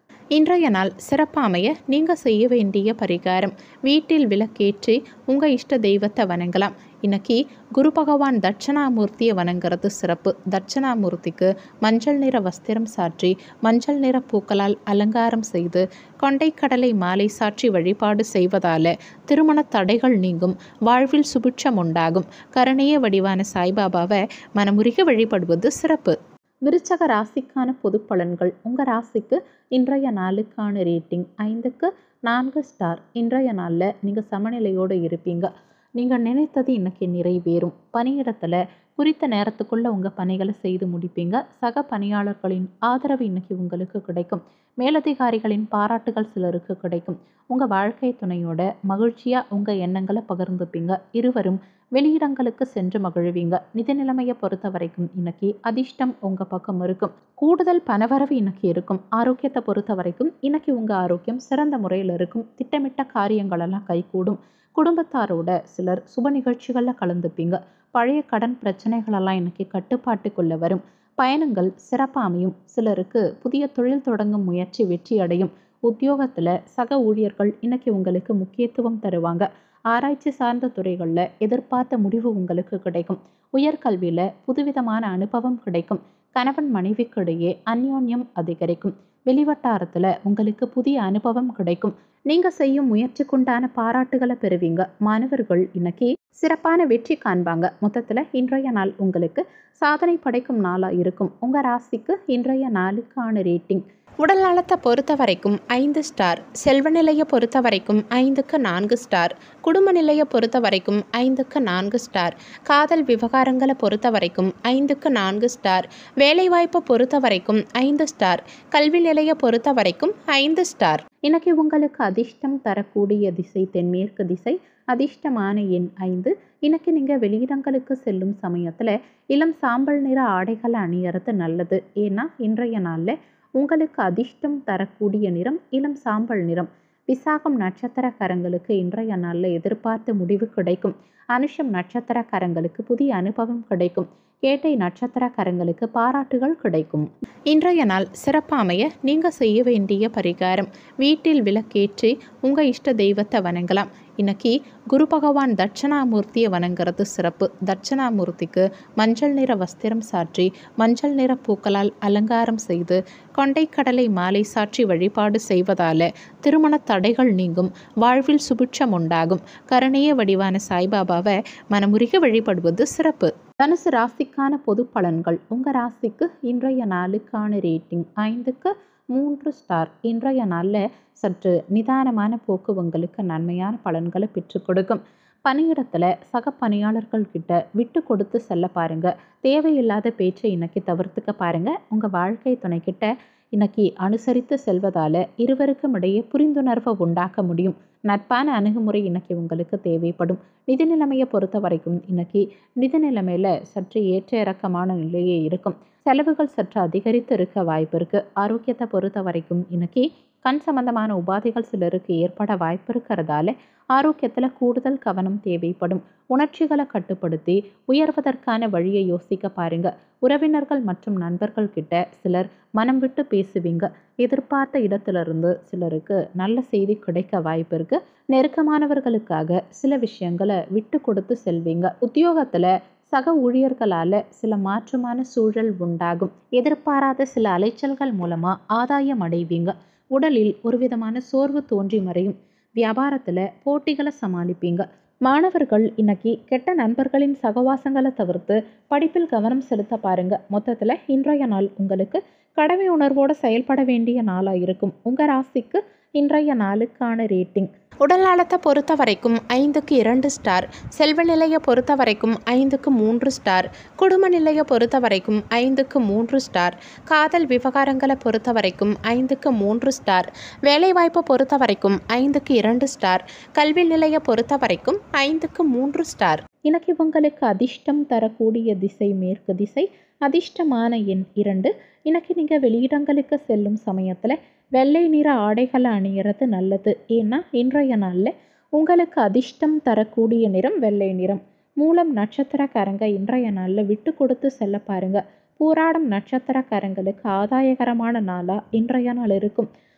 இன்றைய நாள் சிறப்பாக அமைய நீங்கள் செய்ய வேண்டிய பரிகாரம் வீட்டில் விளக்கேற்றி உங்கள் இஷ்ட தெய்வத்தை வணங்கலாம் இன்னைக்கு குரு பகவான் தட்சணாமூர்த்தியை வணங்குறது சிறப்பு தட்சணாமூர்த்திக்கு மஞ்சள் நிற வஸ்திரம் சாற்றி மஞ்சள் நிற பூக்களால் அலங்காரம் செய்து கொண்டைக்கடலை மாலை சாற்றி வழிபாடு செய்வதால திருமண தடைகள் நீங்கும் வாழ்வில் சுபிட்சம் உண்டாகும் கருணைய வடிவான சாய்பாபாவை மனமுருகி வழிபடுவது சிறப்பு விருச்சக ராசிக்கான பொது பலன்கள் உங்கள் ராசிக்கு இன்றைய நாளுக்கான ரேட்டிங் ஐந்துக்கு நான்கு ஸ்டார் இன்றைய நாளில் நீங்கள் சமநிலையோடு இருப்பீங்க நீங்கள் நினைத்தது இன்னைக்கு நிறைவேறும் பணியிடத்தில் குறித்த நேரத்துக்குள்ளே உங்கள் பணிகளை செய்து முடிப்பீங்க சக பணியாளர்களின் ஆதரவு இன்னைக்கு உங்களுக்கு கிடைக்கும் மேலதிகாரிகளின் பாராட்டுகள் சிலருக்கு கிடைக்கும் உங்கள் வாழ்க்கை துணையோட மகிழ்ச்சியாக உங்கள் எண்ணங்களை பகிர்ந்துப்பீங்க இருவரும் வெளியிடங்களுக்கு சென்று மகிழ்வீங்க நிதி நிலைமையை பொறுத்த வரைக்கும் இன்னைக்கு அதிர்ஷ்டம் உங்கள் பக்கம் இருக்கும் கூடுதல் பணவரவு இன்னைக்கு இருக்கும் ஆரோக்கியத்தை பொறுத்த வரைக்கும் இன்னைக்கு உங்கள் ஆரோக்கியம் சிறந்த முறையில் இருக்கும் திட்டமிட்ட காரியங்களெல்லாம் கைகூடும் குடும்பத்தாரோட சிலர் சுப நிகழ்ச்சிகளில் கலந்துப்பீங்க பழைய கடன் பிரச்சனைகளெல்லாம் இன்னைக்கு கட்டுப்பாட்டுக்குள்ளே வரும் பயணங்கள் சிறப்பாக அமையும் சிலருக்கு புதிய தொழில் தொடங்கும் முயற்சி வெற்றி அடையும் உத்தியோகத்தில் சக ஊழியர்கள் இன்னைக்கு உங்களுக்கு முக்கியத்துவம் தருவாங்க ஆராய்ச்சி சார்ந்த துறைகளில் எதிர்பார்த்த முடிவு உங்களுக்கு கிடைக்கும் உயர்கல்வியில் புதுவிதமான அனுபவம் கிடைக்கும் கணவன் மனைவிக்கு இடையே அந்யோன்யம் அதிகரிக்கும் வெளிவட்டாரத்தில் உங்களுக்கு புதிய அனுபவம் கிடைக்கும் நீங்கள் செய்யும் முயற்சிக்குண்டான பாராட்டுகளை பெறுவீங்க மாணவர்கள் இன்னைக்கு சிறப்பான வெற்றி காண்பாங்க மொத்தத்தில் இன்றைய நாள் உங்களுக்கு சாதனை படைக்கும் நாளாக இருக்கும் உங்கள் ராசிக்கு இன்றைய நாளுக்கான ரேட்டிங் உடல் நலத்தை பொறுத்த வரைக்கும் ஐந்து ஸ்டார் செல்வ நிலையை பொறுத்த வரைக்கும் ஐந்துக்கு நான்கு ஸ்டார் குடும்ப நிலையை பொறுத்த வரைக்கும் ஐந்துக்கு நான்கு ஸ்டார் காதல் விவகாரங்களை பொறுத்த வரைக்கும் ஐந்துக்கு நான்கு ஸ்டார் வேலைவாய்ப்பை பொறுத்த வரைக்கும் ஐந்து ஸ்டார் கல்வி நிலையை பொறுத்த வரைக்கும் ஐந்து ஸ்டார் இன்னைக்கு உங்களுக்கு அதிர்ஷ்டம் தரக்கூடிய திசை தென்மேற்கு திசை அதிர்ஷ்டமான எண் ஐந்து இன்னைக்கு நீங்கள் வெளியிடங்களுக்கு செல்லும் சமயத்தில் இளம் சாம்பல் நிற ஆடைகளை அணியறது நல்லது ஏன்னா இன்றைய நாளில் உங்களுக்கு அதிர்ஷ்டம் தரக்கூடிய நிறம் இளம் சாம்பல் நிறம் விசாகம் நட்சத்திரக்காரங்களுக்கு இன்றைய நாளில் எதிர்பார்த்த முடிவு கிடைக்கும் அனுஷம் நட்சத்திரக்காரங்களுக்கு புதிய அனுபவம் கிடைக்கும் கேட்டை நட்சத்திரக்காரங்களுக்கு பாராட்டுகள் கிடைக்கும் இன்றைய நாள் சிறப்பாக அமைய நீங்கள் செய்ய வேண்டிய பரிகாரம் வீட்டில் விளக்கேற்றி உங்கள் இஷ்ட தெய்வத்தை வணங்கலாம் இன்னைக்கு குரு பகவான் தட்சணாமூர்த்தியை வணங்குறது சிறப்பு தட்சணாமூர்த்திக்கு மஞ்சள் நிற வஸ்திரம் சாற்றி மஞ்சள் நிற பூக்களால் அலங்காரம் செய்து கொண்டைக்கடலை மாலை சாற்றி வழிபாடு செய்வதால திருமண தடைகள் நீங்கும் வாழ்வில் சுபிட்சம் உண்டாகும் கருணைய வடிவான சாய்பாபாவை மனமுருகி வழிபடுவது சிறப்பு தனுசு ராசிக்கான பொது பலன்கள் உங்கள் ராசிக்கு இன்றைய நாளுக்கான ரேட்டிங் ஐந்துக்கு மூன்று ஸ்டார் இன்றைய நாளில் சற்று நிதானமான போக்கு உங்களுக்கு நன்மையான பலன்களை பெற்றுக் கொடுக்கும் பணியிடத்தில் சக பணியாளர்கள் கிட்ட விட்டு கொடுத்து செல்ல பாருங்க தேவையில்லாத பேச்சை இன்னைக்கு தவிர்த்துக்க பாருங்க உங்கள் வாழ்க்கை துணைக்கிட்ட இன்னைக்கு அனுசரித்து செல்வதால இருவருக்கும் இடையே புரிந்துணர்வை உண்டாக்க முடியும் நட்பான அணுகுமுறை இன்னைக்கு உங்களுக்கு தேவைப்படும் நிதி நிலைமையை பொறுத்த வரைக்கும் இன்னைக்கு நிதி நிலைமையில சற்று ஏற்ற இறக்கமான நிலையே இருக்கும் செலவுகள் சற்று அதிகரித்து இருக்க வாய்ப்பு இருக்கு ஆரோக்கியத்தை பொறுத்த வரைக்கும் இன்னைக்கு கண் சம்பந்தமான உபாதைகள் சிலருக்கு ஏற்பட வாய்ப்பு இருக்கிறதால ஆரோக்கியத்தில் கூடுதல் கவனம் தேவைப்படும் உணர்ச்சிகளை கட்டுப்படுத்தி உயர்வதற்கான வழியை யோசிக்க பாருங்க உறவினர்கள் மற்றும் நண்பர்கள் கிட்ட சிலர் மனம் விட்டு பேசுவீங்க எதிர்பார்த்த இடத்திலிருந்து சிலருக்கு நல்ல செய்தி கிடைக்க வாய்ப்பு இருக்கு நெருக்கமானவர்களுக்காக சில விஷயங்களை விட்டு கொடுத்து செல்வீங்க உத்தியோகத்தில் சக ஊழியர்களால் சில மாற்றமான சூழல் உண்டாகும் எதிர்பாராத சில அலைச்சல்கள் மூலமாக ஆதாயம் அடைவீங்க உடலில் ஒரு விதமான சோர்வு தோன்றி மறையும் வியாபாரத்தில் போட்டிகளை சமாளிப்பீங்க மாணவர்கள் இன்னைக்கு கெட்ட நண்பர்களின் சகவாசங்களை தவிர்த்து படிப்பில் கவனம் செலுத்த பாருங்க மொத்தத்தில் இன்றைய நாள் உங்களுக்கு கடமை உணர்வோடு செயல்பட வேண்டிய நாளாக இருக்கும் உங்கள் ராசிக்கு இன்றைய நாளுக்கான ரேட்டிங் உடல் நலத்தை பொறுத்த வரைக்கும் ஐந்துக்கு இரண்டு ஸ்டார் செல்வ நிலையை பொறுத்த வரைக்கும் ஐந்துக்கு மூன்று ஸ்டார் குடும்ப நிலையை பொறுத்த வரைக்கும் ஐந்துக்கு மூன்று ஸ்டார் காதல் விவகாரங்களை பொறுத்த வரைக்கும் ஐந்துக்கு மூன்று ஸ்டார் வேலைவாய்ப்பை பொறுத்த வரைக்கும் ஐந்துக்கு இரண்டு ஸ்டார் கல்வி நிலையை பொறுத்த வரைக்கும் ஐந்துக்கு மூன்று ஸ்டார் இன்னைக்கு உங்களுக்கு அதிர்ஷ்டம் தரக்கூடிய திசை மேற்கு திசை அதிர்ஷ்டமான எண் இரண்டு இன்னைக்கு நீங்கள் வெளியிடங்களுக்கு செல்லும் சமயத்தில் வெள்ளை நிற ஆடைகளை அணியறது நல்லது ஏன்னா இன்றைய நாளில் உங்களுக்கு அதிர்ஷ்டம் தரக்கூடிய நிறம் வெள்ளை நிறம் மூலம் நட்சத்திரக்காரங்க இன்றைய நாளில் விட்டு கொடுத்து செல்ல பாருங்க பூராடம் நட்சத்திரக்காரங்களுக்கு ஆதாயகரமான நாளாக இன்றைய நாள் இருக்கும்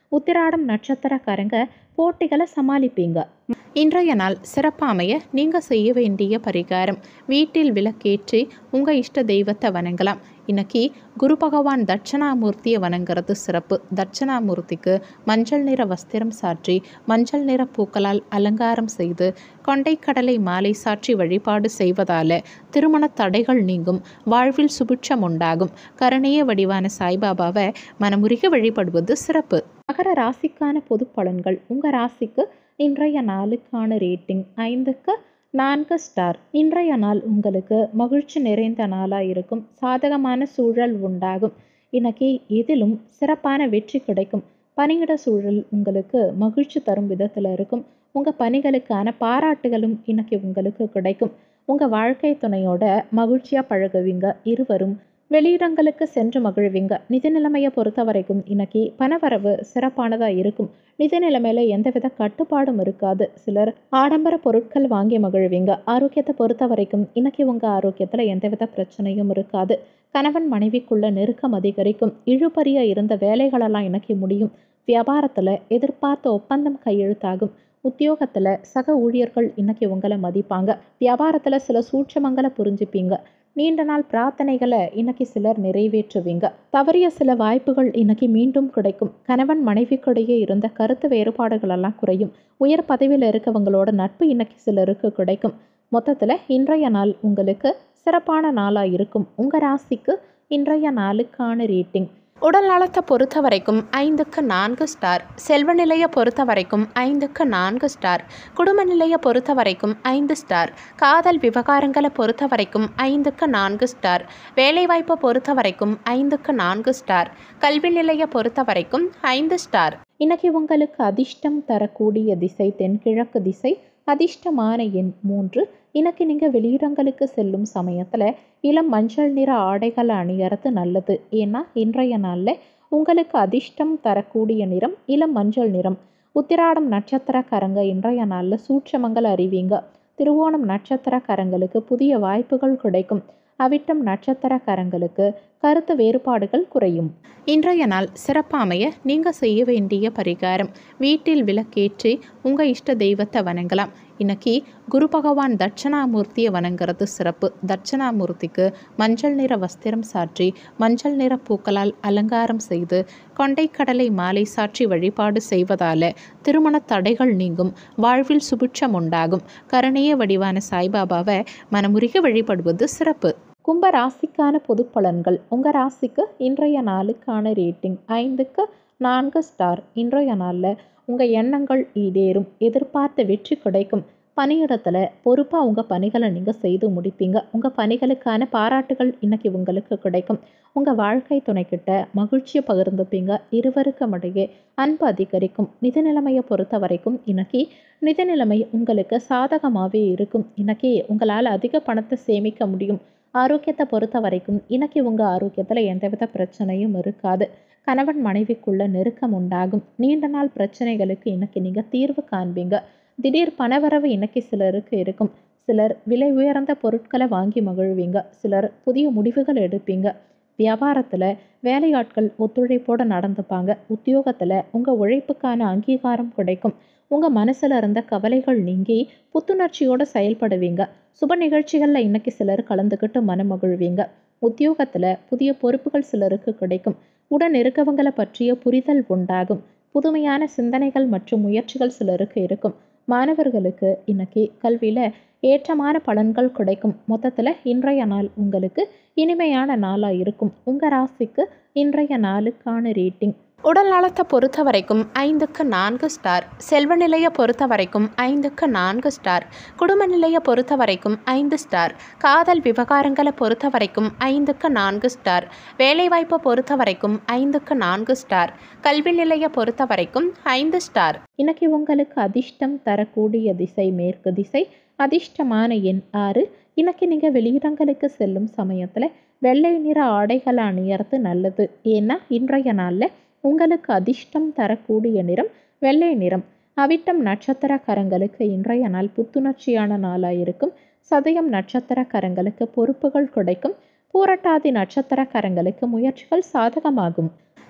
உத்திராடம் நட்சத்திரக்காரங்க போட்டிகளை சமாளிப்பீங்க இன்றைய நாள் சிறப்பாக அமைய நீங்கள் செய்ய வேண்டிய பரிகாரம் வீட்டில் விளக்கேற்றி உங்கள் இஷ்ட தெய்வத்தை வணங்கலாம் இன்னைக்கு குரு பகவான் தட்சணாமூர்த்தியை வணங்குறது சிறப்பு தட்சணாமூர்த்திக்கு மஞ்சள் நிற வஸ்திரம் சாற்றி மஞ்சள் நிற பூக்களால் அலங்காரம் செய்து கொண்டைக்கடலை மாலை சாற்றி வழிபாடு செய்வதால திருமண தடைகள் நீங்கும் வாழ்வில் சுபிட்சம் உண்டாகும் கருணைய வடிவான சாய்பாபாவை மனமுருகி வழிபடுவது சிறப்பு மகர ராசிக்கான பொது பலன்கள் உங்கள் ராசிக்கு இன்றைய நாளுக்கான ரேட்டிங் ஐந்துக்கு நான்கு ஸ்டார் இன்றைய நாள் உங்களுக்கு மகிழ்ச்சி நிறைந்த நாளாக இருக்கும் சாதகமான சூழல் உண்டாகும் இன்னைக்கு எதிலும் சிறப்பான வெற்றி கிடைக்கும் பணியிட சூழல் உங்களுக்கு மகிழ்ச்சி தரும் விதத்தில் இருக்கும் உங்கள் பணிகளுக்கான பாராட்டுகளும் இன்னைக்கு உங்களுக்கு கிடைக்கும் உங்கள் வாழ்க்கை துணையோட மகிழ்ச்சியாக பழகுவீங்க இருவரும் வெளியிடங்களுக்கு சென்று மகிழ்வீங்க நிதி நிலைமையை பொறுத்த வரைக்கும் இன்னைக்கு பணவரவு சிறப்பானதாக இருக்கும் நிதி நிலைமையில எந்தவித கட்டுப்பாடும் இருக்காது சிலர் ஆடம்பர பொருட்கள் வாங்கி மகிழ்வீங்க ஆரோக்கியத்தை பொறுத்த வரைக்கும் இன்னைக்கு உங்கள் ஆரோக்கியத்தில் எந்தவித பிரச்சனையும் இருக்காது கணவன் மனைவிக்குள்ள நெருக்கம் அதிகரிக்கும் இழுபறியா இருந்த வேலைகளெல்லாம் இன்னைக்கு முடியும் வியாபாரத்தில் எதிர்பார்த்த ஒப்பந்தம் கையெழுத்தாகும் உத்தியோகத்தில் சக ஊழியர்கள் இன்னைக்கு உங்களை மதிப்பாங்க வியாபாரத்தில் சில சூட்சமங்களை புரிஞ்சுப்பீங்க நீண்ட நாள் பிரார்த்தனைகளை இன்னைக்கு சிலர் நிறைவேற்றுவீங்க தவறிய சில வாய்ப்புகள் இன்னைக்கு மீண்டும் கிடைக்கும் கணவன் மனைவிக்கிடையே இருந்த கருத்து வேறுபாடுகள் எல்லாம் குறையும் உயர் பதவியில் இருக்கவங்களோட நட்பு இன்னைக்கு சிலருக்கு கிடைக்கும் மொத்தத்தில் இன்றைய நாள் உங்களுக்கு சிறப்பான நாளாக இருக்கும் உங்கள் ராசிக்கு இன்றைய நாளுக்கான ரேட்டிங் உடல் நலத்தை பொறுத்த வரைக்கும் ஐந்துக்கு நான்கு ஸ்டார் செல்வ நிலையை பொறுத்த வரைக்கும் ஐந்துக்கு நான்கு ஸ்டார் குடும்ப நிலையை பொறுத்த வரைக்கும் ஐந்து ஸ்டார் காதல் விவகாரங்களை பொறுத்த வரைக்கும் ஐந்துக்கு நான்கு ஸ்டார் வேலைவாய்ப்பை பொறுத்த வரைக்கும் ஐந்துக்கு நான்கு ஸ்டார் கல்வி நிலையை பொறுத்த வரைக்கும் ஐந்து ஸ்டார் இன்னைக்கு உங்களுக்கு அதிர்ஷ்டம் தரக்கூடிய திசை தென்கிழக்கு திசை அதிர்ஷ்டமான எண் மூன்று இன்னைக்கு நீங்கள் வெளியிடங்களுக்கு செல்லும் சமயத்தில் இளம் மஞ்சள் நிற ஆடைகளை அணியறது நல்லது ஏன்னா இன்றைய நாளில் உங்களுக்கு அதிர்ஷ்டம் தரக்கூடிய நிறம் இளம் மஞ்சள் நிறம் உத்திராடம் நட்சத்திரக்காரங்க இன்றைய நாளில் சூட்சமங்கள் அறிவீங்க திருவோணம் நட்சத்திரக்காரங்களுக்கு புதிய வாய்ப்புகள் கிடைக்கும் அவிட்டம் நட்சத்திரக்காரங்களுக்கு கருத்து வேறுபாடுகள் குறையும் இன்றைய நாள் சிறப்பாக அமைய நீங்கள் செய்ய வேண்டிய பரிகாரம் வீட்டில் விளக்கேற்றி உங்கள் இஷ்ட தெய்வத்தை வணங்கலாம் இன்னைக்கு குரு பகவான் தட்சணாமூர்த்தியை வணங்குறது சிறப்பு தட்சணாமூர்த்திக்கு மஞ்சள் நிற வஸ்திரம் சாற்றி மஞ்சள் நிற பூக்களால் அலங்காரம் செய்து கொண்டைக்கடலை மாலை சாற்றி வழிபாடு செய்வதால திருமண தடைகள் நீங்கும் வாழ்வில் சுபிட்சம் உண்டாகும் கருணைய வடிவான சாய்பாபாவை மனமுருகி வழிபடுவது சிறப்பு கும்ப ராசிக்கான பொது பலன்கள் உங்கள் ராசிக்கு இன்றைய நாளுக்கான ரேட்டிங் ஐந்துக்கு நான்கு ஸ்டார் இன்றைய நாளில் உங்கள் எண்ணங்கள் ஈடேறும் எதிர்பார்த்த வெற்றி கிடைக்கும் பணியிடத்தில் பொறுப்பாக உங்கள் பணிகளை நீங்கள் செய்து முடிப்பீங்க உங்கள் பணிகளுக்கான பாராட்டுகள் இன்னைக்கு உங்களுக்கு கிடைக்கும் உங்கள் வாழ்க்கை துணைக்கிட்ட மகிழ்ச்சியை பகிர்ந்துப்பீங்க இருவருக்கும் இடையே அன்பு அதிகரிக்கும் நிதி நிலைமையை பொறுத்த வரைக்கும் இன்னைக்கு நிதி நிலைமை உங்களுக்கு சாதகமாகவே இருக்கும் இன்னைக்கு உங்களால் அதிக பணத்தை சேமிக்க முடியும் ஆரோக்கியத்தை பொறுத்த வரைக்கும் இன்னைக்கு உங்கள் ஆரோக்கியத்தில் எந்தவித பிரச்சனையும் இருக்காது கணவன் மனைவிக்குள்ள நெருக்கம் உண்டாகும் நீண்ட நாள் பிரச்சனைகளுக்கு இன்னைக்கு நீங்கள் தீர்வு காண்பீங்க திடீர் பணவரவு இன்னைக்கு சிலருக்கு இருக்கும் சிலர் விலை உயர்ந்த பொருட்களை வாங்கி மகிழ்வீங்க சிலர் புதிய முடிவுகள் எடுப்பீங்க வியாபாரத்தில் வேலையாட்கள் ஒத்துழைப்போடு நடந்துப்பாங்க உத்தியோகத்தில் உங்கள் உழைப்புக்கான அங்கீகாரம் கிடைக்கும் உங்கள் மனசில் இருந்த கவலைகள் நீங்கி புத்துணர்ச்சியோடு செயல்படுவீங்க சுப நிகழ்ச்சிகளில் இன்னைக்கு சிலர் கலந்துக்கிட்டு மனமகிழ்வீங்க உத்தியோகத்தில் புதிய பொறுப்புகள் சிலருக்கு கிடைக்கும் உடன் இருக்கவங்களை பற்றிய புரிதல் உண்டாகும் புதுமையான சிந்தனைகள் மற்றும் முயற்சிகள் சிலருக்கு இருக்கும் மாணவர்களுக்கு இன்னைக்கு கல்வியில் ஏற்றமான பலன்கள் கிடைக்கும் மொத்தத்தில் இன்றைய நாள் உங்களுக்கு இனிமையான நாளாக இருக்கும் உங்கள் ராசிக்கு இன்றைய நாளுக்கான ரேட்டிங் உடல் நலத்தை பொறுத்த வரைக்கும் ஐந்துக்கு நான்கு ஸ்டார் செல்வ நிலையை பொறுத்த வரைக்கும் ஐந்துக்கு நான்கு ஸ்டார் குடும்ப நிலையை பொறுத்த வரைக்கும் ஐந்து ஸ்டார் காதல் விவகாரங்களை பொறுத்த வரைக்கும் ஐந்துக்கு நான்கு ஸ்டார் வேலைவாய்ப்பை பொறுத்த வரைக்கும் ஐந்துக்கு நான்கு ஸ்டார் கல்வி நிலையை பொறுத்த வரைக்கும் ஐந்து ஸ்டார் இன்னைக்கு உங்களுக்கு அதிர்ஷ்டம் தரக்கூடிய திசை மேற்கு திசை அதிர்ஷ்டமான எண் ஆறு இன்னைக்கு நீங்கள் வெளியிடங்களுக்கு செல்லும் சமயத்தில் வெள்ளை நிற ஆடைகளை அணியறது நல்லது ஏன்னா இன்றைய நாளில் உங்களுக்கு அதிர்ஷ்டம் தரக்கூடிய நிறம் வெள்ளை நிறம் அவிட்டம் நட்சத்திரக்காரங்களுக்கு இன்றைய நாள் புத்துணர்ச்சியான நாளாக இருக்கும் சதயம் நட்சத்திரக்காரங்களுக்கு பொறுப்புகள் கிடைக்கும் பூரட்டாதி நட்சத்திரக்காரங்களுக்கு முயற்சிகள் சாதகமாகும்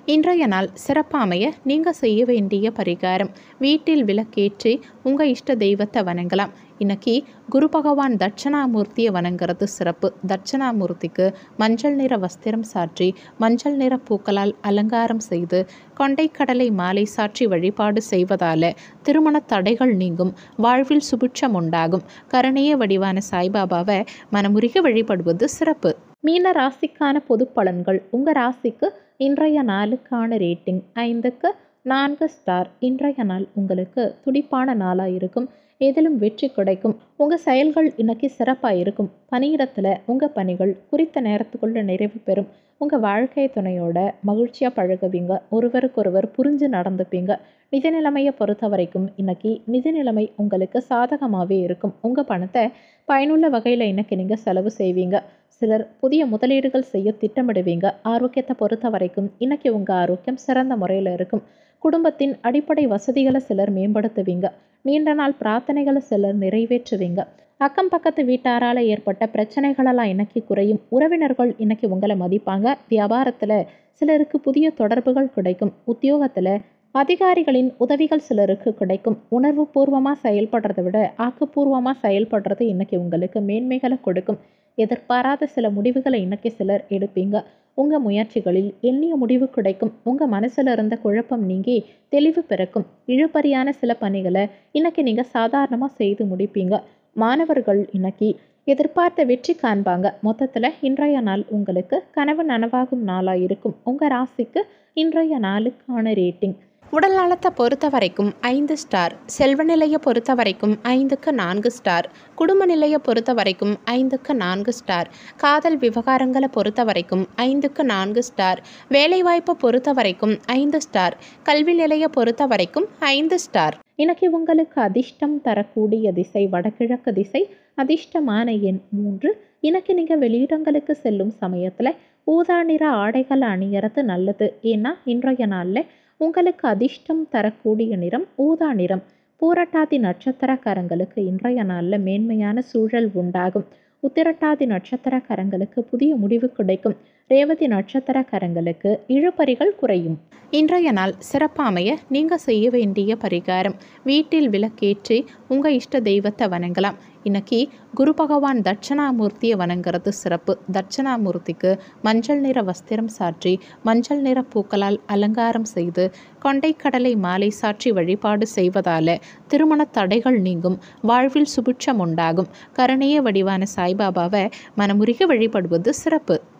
இன்றைய நாள் சிறப்பாக அமைய நீங்கள் செய்ய வேண்டிய பரிகாரம் வீட்டில் விளக்கேற்றி உங்கள் இஷ்ட தெய்வத்தை வணங்கலாம் இன்னைக்கு குரு பகவான் தட்சணாமூர்த்தியை வணங்குறது சிறப்பு தட்சணாமூர்த்திக்கு மஞ்சள் நிற வஸ்திரம் சாற்றி மஞ்சள் நிற பூக்களால் அலங்காரம் செய்து கொண்டைக்கடலை மாலை சாற்றி வழிபாடு செய்வதால திருமண தடைகள் நீங்கும் வாழ்வில் சுபிட்சம் உண்டாகும் கருணைய வடிவான சாய்பாபாவை மனமுருகி வழிபடுவது சிறப்பு மீன ராசிக்கான பொது பலன்கள் உங்கள் ராசிக்கு இன்றைய நாளுக்கான ரேட்டிங் ஐந்துக்கு நான்கு ஸ்டார் இன்றைய நாள் உங்களுக்கு துடிப்பான நாளாக இருக்கும் எதிலும் வெற்றி கிடைக்கும் உங்கள் செயல்கள் இன்னைக்கு சிறப்பாக இருக்கும் பணியிடத்தில் உங்கள் பணிகள் குறித்த நேரத்துக்குள்ளே நிறைவு பெறும் உங்கள் வாழ்க்கை துணையோட மகிழ்ச்சியாக பழகுவீங்க ஒருவருக்கொருவர் புரிஞ்சு நடந்துப்பீங்க நிதி நிலைமையை பொறுத்த வரைக்கும் இன்னைக்கு நிதி நிலைமை உங்களுக்கு சாதகமாகவே இருக்கும் உங்கள் பணத்தை பயனுள்ள வகையில் இன்னைக்கு நீங்கள் செலவு செய்வீங்க சிலர் புதிய முதலீடுகள் செய்ய திட்டமிடுவீங்க ஆரோக்கியத்தை பொறுத்த வரைக்கும் இன்னைக்கு உங்கள் ஆரோக்கியம் சிறந்த முறையில் இருக்கும் குடும்பத்தின் அடிப்படை வசதிகளை சிலர் மேம்படுத்துவீங்க நீண்ட நாள் பிரார்த்தனைகளை சிலர் நிறைவேற்றுவீங்க அக்கம் பக்கத்து வீட்டாரால் ஏற்பட்ட பிரச்சனைகளெல்லாம் இன்னைக்கு குறையும் உறவினர்கள் இன்னைக்கு உங்களை மதிப்பாங்க வியாபாரத்தில் சிலருக்கு புதிய தொடர்புகள் கிடைக்கும் உத்தியோகத்தில் அதிகாரிகளின் உதவிகள் சிலருக்கு கிடைக்கும் உணர்வு பூர்வமாக செயல்படுறதை விட ஆக்கப்பூர்வமாக செயல்படுறது இன்னைக்கு உங்களுக்கு மேன்மைகளை கொடுக்கும் எதிர்பாராத சில முடிவுகளை இன்னைக்கு சிலர் எடுப்பீங்க உங்கள் முயற்சிகளில் எண்ணிய முடிவு கிடைக்கும் உங்கள் மனசில் இருந்த குழப்பம் நீங்கி தெளிவு பிறக்கும் இழுபறியான சில பணிகளை இன்னைக்கு நீங்கள் சாதாரணமாக செய்து முடிப்பீங்க மாணவர்கள் இன்னைக்கு எதிர்பார்த்த வெற்றி காண்பாங்க மொத்தத்தில் இன்றைய நாள் உங்களுக்கு கனவு நனவாகும் நாளாக இருக்கும் உங்கள் ராசிக்கு இன்றைய நாளுக்கான ரேட்டிங் உடல் நலத்தை பொறுத்த வரைக்கும் ஐந்து ஸ்டார் செல்வ நிலையை பொறுத்த வரைக்கும் ஐந்துக்கு நான்கு ஸ்டார் குடும்ப நிலையை பொறுத்த வரைக்கும் ஐந்துக்கு நான்கு ஸ்டார் காதல் விவகாரங்களை பொறுத்த வரைக்கும் ஐந்துக்கு நான்கு ஸ்டார் வேலைவாய்ப்பை பொறுத்த வரைக்கும் ஐந்து ஸ்டார் கல்வி நிலையை பொறுத்த வரைக்கும் ஐந்து ஸ்டார் இன்னைக்கு உங்களுக்கு அதிர்ஷ்டம் தரக்கூடிய திசை வடகிழக்கு திசை அதிர்ஷ்டமான எண் மூன்று இன்னைக்கு நீங்கள் வெளியிடங்களுக்கு செல்லும் சமயத்தில் ஊதா நிற ஆடைகள் அணியறது நல்லது ஏன்னா இன்றைய நாளில் உங்களுக்கு அதிர்ஷ்டம் தரக்கூடிய நிறம் ஊதா நிறம் பூரட்டாதி நட்சத்திரக்காரங்களுக்கு இன்றைய நாளில் மேன்மையான சூழல் உண்டாகும் உத்திரட்டாதி நட்சத்திரக்காரங்களுக்கு புதிய முடிவு கிடைக்கும் ரேவதி நட்சத்திரக்காரங்களுக்கு இழுபறிகள் குறையும் இன்றைய நாள் சிறப்பாக அமைய நீங்கள் செய்ய வேண்டிய பரிகாரம் வீட்டில் விளக்கேற்றி உங்கள் இஷ்ட தெய்வத்தை வணங்கலாம் இன்னைக்கு குரு பகவான் தட்சணாமூர்த்தியை வணங்குறது சிறப்பு தட்சணாமூர்த்திக்கு மஞ்சள் நிற வஸ்திரம் சாற்றி மஞ்சள் நிற பூக்களால் அலங்காரம் செய்து கொண்டைக்கடலை மாலை சாற்றி வழிபாடு செய்வதால திருமண தடைகள் நீங்கும் வாழ்வில் சுபிட்சம் உண்டாகும் கருணைய வடிவான சாய்பாபாவை மனமுருகி வழிபடுவது சிறப்பு